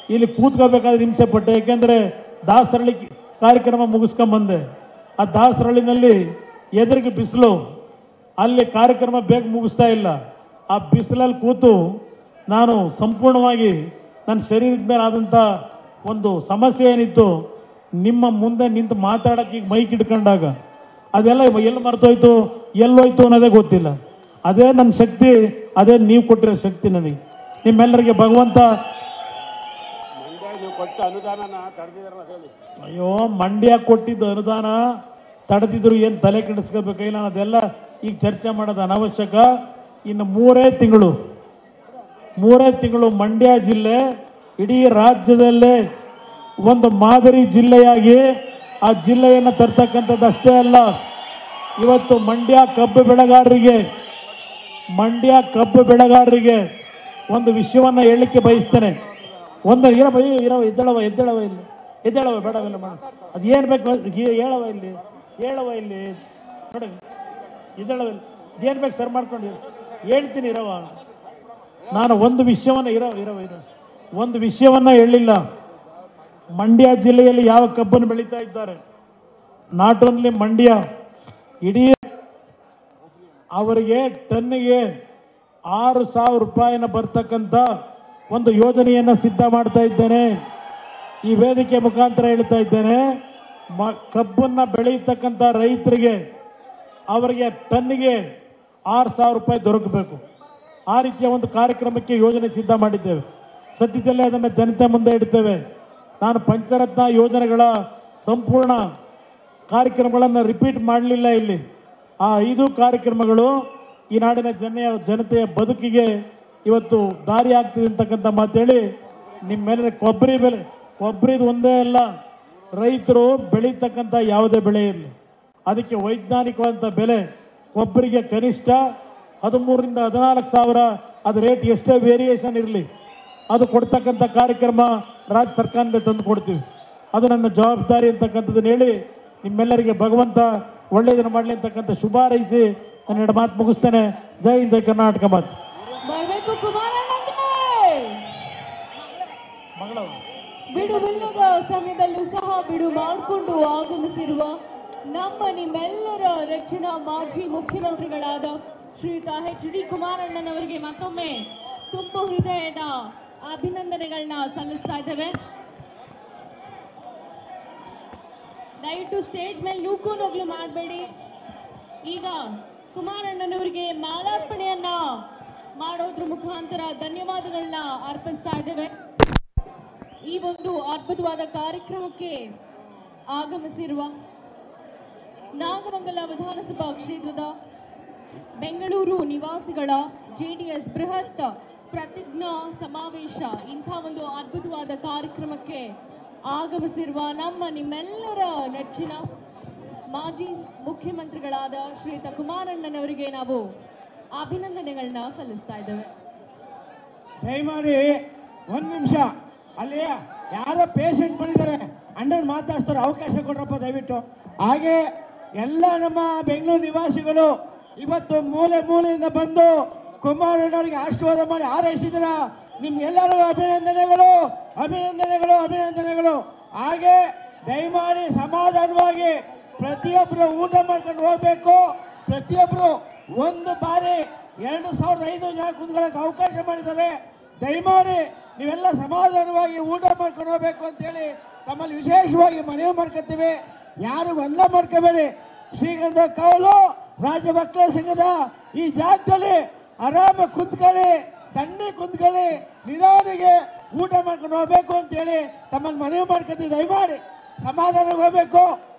ಇಲ್ಲಿ ಕೂತ್ಕೋಬೇಕಾದ್ರೆ ಹಿಂಸೆ ಪಟ್ಟೆ ಯಾಕೆಂದರೆ ದಾಸರಳ್ಳಿ ಕಾರ್ಯಕ್ರಮ ಮುಗಿಸ್ಕೊಂಬಂದೆ ಆ ದಾಸರಳ್ಳಿನಲ್ಲಿ ಎದುರಿಗೆ ಬಿಸಿಲು ಅಲ್ಲಿ ಕಾರ್ಯಕ್ರಮ ಬೇಗ ಮುಗಿಸ್ತಾ ಇಲ್ಲ ಆ ಬಿಸಿಲಲ್ಲಿ ಕೂತು ನಾನು ಸಂಪೂರ್ಣವಾಗಿ ನನ್ನ ಶರೀರದ ಮೇಲೆ ಆದಂಥ ಒಂದು ಸಮಸ್ಯೆ ಏನಿತ್ತು ನಿಮ್ಮ ಮುಂದೆ ನಿಂತು ಮಾತಾಡೋಕ್ಕೆ ಈಗ ಮೈಕ್ ಇಟ್ಕೊಂಡಾಗ ಅದೆಲ್ಲ ಎಲ್ಲಿ ಮರ್ತೋಯ್ತು ಎಲ್ಲೋಯ್ತು ಅನ್ನೋದೇ ಗೊತ್ತಿಲ್ಲ ಅದೇ ನನ್ನ ಶಕ್ತಿ ಅದೇ ನೀವು ಕೊಟ್ಟಿರೋ ಶಕ್ತಿ ನನಗೆ ನಿಮ್ಮೆಲ್ಲರಿಗೆ ಭಗವಂತ ಮಂಡ್ಯ ನೀವು ಕೊಟ್ಟ ಅನುದಾನನ ತಡೆದಿದಾರಲ್ಲ ಹೇಳಿ ಅಯ್ಯೋ ಮಂಡ್ಯ ಕೊಟ್ಟಿದ್ದು ಅನುದಾನ ತಡೆದಿದ್ರು ಏನು ತಲೆ ಕೆಡಿಸ್ಕೋಬೇಕಾಗಿಲ್ಲ ಅದೆಲ್ಲ ಈಗ ಚರ್ಚೆ ಮಾಡೋದು ಅನಾವಶ್ಯಕ ಇನ್ನು ಮೂರೇ ತಿಂಗಳು ಮೂರೇ ತಿಂಗಳು ಮಂಡ್ಯ ಜಿಲ್ಲೆ ಇಡೀ ರಾಜ್ಯದಲ್ಲೇ ಒಂದು ಮಾದರಿ ಜಿಲ್ಲೆಯಾಗಿ ಆ ಜಿಲ್ಲೆಯನ್ನು ತರ್ತಕ್ಕಂಥದ್ದು ಅಷ್ಟೇ ಅಲ್ಲ ಇವತ್ತು ಮಂಡ್ಯ ಕಬ್ಬು ಬೆಳೆಗಾರರಿಗೆ ಮಂಡ್ಯ ಕಬ್ಬು ಬೆಳೆಗಾರರಿಗೆ ಒಂದು ವಿಷಯವನ್ನು ಹೇಳಲಿಕ್ಕೆ ಬಯಸ್ತೇನೆ ಒಂದು ಇರವ ಇರವ ಎದ್ದೇಳವ ಎದ್ದೇಳವ ಇಲ್ಲಿ ಎದ್ದೇಳವ ಬೇಡವಿಲ್ಲ ಮಾಡ ಅದು ಏನು ಬೇಕು ಈ- ಹೇಳವ ಇಲ್ಲಿ ಹೇಳವ ಇಲ್ಲಿ ನೋಡಿ ಎದ್ದೇಳವ ಇಲ್ಲಿ ಏನು ಬೇಕು ಸರ್ ಮಾಡ್ಕೊಂಡು ಹೇಳ್ತೀನಿ ಇರವ ನಾನು ಒಂದು ವಿಷಯವನ್ನು ಇರೋ ಇರವ ಇರೋ ಒಂದು ವಿಷಯವನ್ನು ಹೇಳಿಲ್ಲ ಮಂಡ್ಯ ಜಿಲ್ಲೆಯಲ್ಲಿ ಯಾವ ಕಬ್ಬನ್ನು ಬೆಳೀತಾ ಇದ್ದಾರೆ ನಾಟ್ ಓನ್ಲಿ ಮಂಡ್ಯ ಇಡೀ ಅವರಿಗೆ ಟನ್ನಿಗೆ ಆರು ಸಾವಿರ ರೂಪಾಯಿನ ಬರ್ತಕ್ಕಂಥ ಒಂದು ಯೋಜನೆಯನ್ನು ಸಿದ್ಧ ಮಾಡ್ತಾ ಇದ್ದೇನೆ ಈ ವೇದಿಕೆ ಮುಖಾಂತರ ಹೇಳ್ತಾ ಇದ್ದೇನೆ ಮ ಕಬ್ಬನ್ನು ಬೆಳೆಯತಕ್ಕಂಥ ರೈತರಿಗೆ ಅವರಿಗೆ ಟನ್ನಿಗೆ ಆರು ಸಾವಿರ ರೂಪಾಯಿ ದೊರಕಬೇಕು ಆ ರೀತಿಯ ಒಂದು ಕಾರ್ಯಕ್ರಮಕ್ಕೆ ಯೋಜನೆ ಸಿದ್ಧ ಮಾಡಿದ್ದೇವೆ ಸದ್ಯದಲ್ಲೇ ಅದನ್ನು ಜನತೆ ಮುಂದೆ ಇಡ್ತೇವೆ ನಾನು ಪಂಚರತ್ನ ಯೋಜನೆಗಳ ಸಂಪೂರ್ಣ ಕಾರ್ಯಕ್ರಮಗಳನ್ನು ರಿಪೀಟ್ ಮಾಡಲಿಲ್ಲ ಇಲ್ಲಿ ಆ ಐದು ಕಾರ್ಯಕ್ರಮಗಳು ಈ ನಾಡಿನ ಜನೆಯ ಜನತೆಯ ಬದುಕಿಗೆ ಇವತ್ತು ದಾರಿ ಆಗ್ತಿದೆ ಅಂತಕ್ಕಂಥ ಮಾತೇಳಿ ನಿಮ್ಮ ಮೇಲೆ ಕೊಬ್ಬರಿ ಬೆಲೆ ಕೊಬ್ಬರಿದು ಒಂದೇ ಅಲ್ಲ ರೈತರು ಬೆಳೀತಕ್ಕಂಥ ಯಾವುದೇ ಬೆಳೆ ಇರಲಿ ಅದಕ್ಕೆ ವೈಜ್ಞಾನಿಕವಾದಂಥ ಬೆಲೆ ಕೊಬ್ಬರಿಗೆ ಕನಿಷ್ಠ ಹದಿಮೂರರಿಂದ ಹದಿನಾಲ್ಕು ಸಾವಿರ ಅದು ರೇಟ್ ಎಷ್ಟೇ ವೇರಿಯೇಷನ್ ಇರಲಿ ಅದು ಕೊಡ್ತಕ್ಕಂಥ ಕಾರ್ಯಕ್ರಮ ರಾಜ್ಯ ಸರ್ಕಾರದಿಂದ ತಂದು ಕೊಡ್ತೀವಿ ಅದು ನನ್ನ ಜವಾಬ್ದಾರಿ ಅಂತಕ್ಕಂಥದ್ದನ್ನು ಹೇಳಿ ನಿಮ್ಮೆಲ್ಲರಿಗೆ ಭಗವಂತ ಒಳ್ಳೆಯದನ್ನು ಮಾಡಲಿ ಅಂತಕ್ಕಂಥ ಶುಭ ಹಾರೈಸಿ ನಾನು ಎರಡು ಮಾತು ಮುಗಿಸ್ತೇನೆ ಜೈ ಹಿಂದ್ ಜೈ ಕರ್ನಾಟಕ ಮಾತು ಬರಬೇಕು ಕುಮಾರಣ್ಣಂಗೆ ಮಗಳ ಬಿಡುವಿಲ್ಲದ ಸಮಯದಲ್ಲೂ ಸಹ ಬಿಡು ಮಾಡಿಕೊಂಡು ಆಗಮಿಸಿರುವ ನಮ್ಮ ನಿಮ್ಮೆಲ್ಲರ ನೆಚ್ಚಿನ ಮಾಜಿ ಮುಖ್ಯಮಂತ್ರಿಗಳಾದ ಶ್ರೀಯುತ ಎಚ್ ಡಿ ಕುಮಾರಣ್ಣನವರಿಗೆ ಮತ್ತೊಮ್ಮೆ ತುಂಬು ಹೃದಯದ ಅಭಿನಂದನೆಗಳನ್ನ ಸಲ್ಲಿಸ್ತಾ ಇದ್ದೇವೆ ದಯವಿಟ್ಟು ಸ್ಟೇಜ್ ಮೇಲೆ ನೂಕು ನುಗ್ಲು ಮಾಡಬೇಡಿ ಈಗ ಕುಮಾರಣ್ಣನವರಿಗೆ ಮಾಲಾರ್ಪಣೆಯನ್ನ ಮಾಡೋದ್ರ ಮುಖಾಂತರ ಧನ್ಯವಾದಗಳನ್ನ ಅರ್ಪಿಸ್ತಾ ಇದ್ದೇವೆ ಈ ಒಂದು ಅದ್ಭುತವಾದ ಕಾರ್ಯಕ್ರಮಕ್ಕೆ ಆಗಮಿಸಿರುವ ನಾಗಮಂಗಲ ವಿಧಾನಸಭಾ ಕ್ಷೇತ್ರದ ಬೆಂಗಳೂರು ನಿವಾಸಿಗಳ ಜೆಡಿಎಸ್ ಬೃಹತ್ ಪ್ರತಿಜ್ಞಾ ಸಮಾವೇಶ ಇಂಥ ಒಂದು ಅದ್ಭುತವಾದ ಕಾರ್ಯಕ್ರಮಕ್ಕೆ ಆಗಮಿಸಿರುವ ನಮ್ಮ ನಿಮ್ಮೆಲ್ಲರ ನೆಚ್ಚಿನ ಮಾಜಿ ಮುಖ್ಯಮಂತ್ರಿಗಳಾದ ಶ್ರೀಯುತ ಕುಮಾರಣ್ಣನವರಿಗೆ ನಾವು ಅಭಿನಂದನೆಗಳನ್ನ ಸಲ್ಲಿಸ್ತಾ ಇದ್ದೇವೆ ದಯಮಾಡಿ ಒಂದು ನಿಮಿಷ ಅಲ್ಲಿ ಯಾರೋ ಪೇಷಂಟ್ ಬಂದಿದ್ದಾರೆ ಅಣ್ಣನ ಮಾತಾಡ್ತಾರೆ ಅವಕಾಶ ಕೊಡ್ರಪ್ಪ ದಯವಿಟ್ಟು ಹಾಗೆ ಎಲ್ಲ ನಮ್ಮ ಬೆಂಗಳೂರು ನಿವಾಸಿಗಳು ಇವತ್ತು ಮೂಲೆ ಮೂಲೆಯಿಂದ ಬಂದು ಕುಮಾರಣ್ಣವರಿಗೆ ಆಶೀರ್ವಾದ ಮಾಡಿ ಹಾರೈಸಿದ್ರ ನಿಮ್ಗೆಲ್ಲರಿಗೂ ಅಭಿನಂದನೆಗಳು ಅಭಿನಂದನೆಗಳು ಅಭಿನಂದನೆಗಳು ಹಾಗೆ ದಯಮಾಡಿ ಸಮಾಧಾನವಾಗಿ ಪ್ರತಿಯೊಬ್ಬರು ಊಟ ಮಾಡ್ಕೊಂಡು ಹೋಗ್ಬೇಕು ಪ್ರತಿಯೊಬ್ಬರು ಒಂದು ಬಾರಿ ಎರಡು ಸಾವಿರದ ಐದು ಜನ ಕುತ್ಕೊಳ್ಳೋಕೆ ಅವಕಾಶ ಮಾಡಿದ್ದಾರೆ ದಯಮಾಡಿ ನೀವೆಲ್ಲ ಸಮಾಧಾನವಾಗಿ ಊಟ ಮಾಡ್ಕೊಂಡು ಹೋಗ್ಬೇಕು ಅಂತೇಳಿ ತಮ್ಮಲ್ಲಿ ವಿಶೇಷವಾಗಿ ಮನವಿ ಮಾಡ್ಕೊತೀವಿ ಯಾರು ಅನ್ನ ಮಾಡ್ಕೋಬೇಡಿ ಶ್ರೀಗಂಧ ಕವಲು ರಾಜ್ಯ ಮಕ್ಕಳ ಸಂಘದ ಈ ಜಾಗದಲ್ಲಿ ಆರಾಮ ಕುಂತ್ಕೊಳ್ಳಿ ತಣ್ಣೆ ಕುಂತ್ಕೊಳ್ಳಿ ನಿಧಾನಿಗೆ ಊಟ ಮಾಡ್ಕೊಂಡು ಹೋಗ್ಬೇಕು ಅಂತೇಳಿ ತಮ್ಮಲ್ಲಿ ಮನವಿ ಮಾಡ್ಕೊತೀವಿ ದಯಮಾಡಿ ಸಮಾಧಾನಕ್ಕೆ ಹೋಗ್ಬೇಕು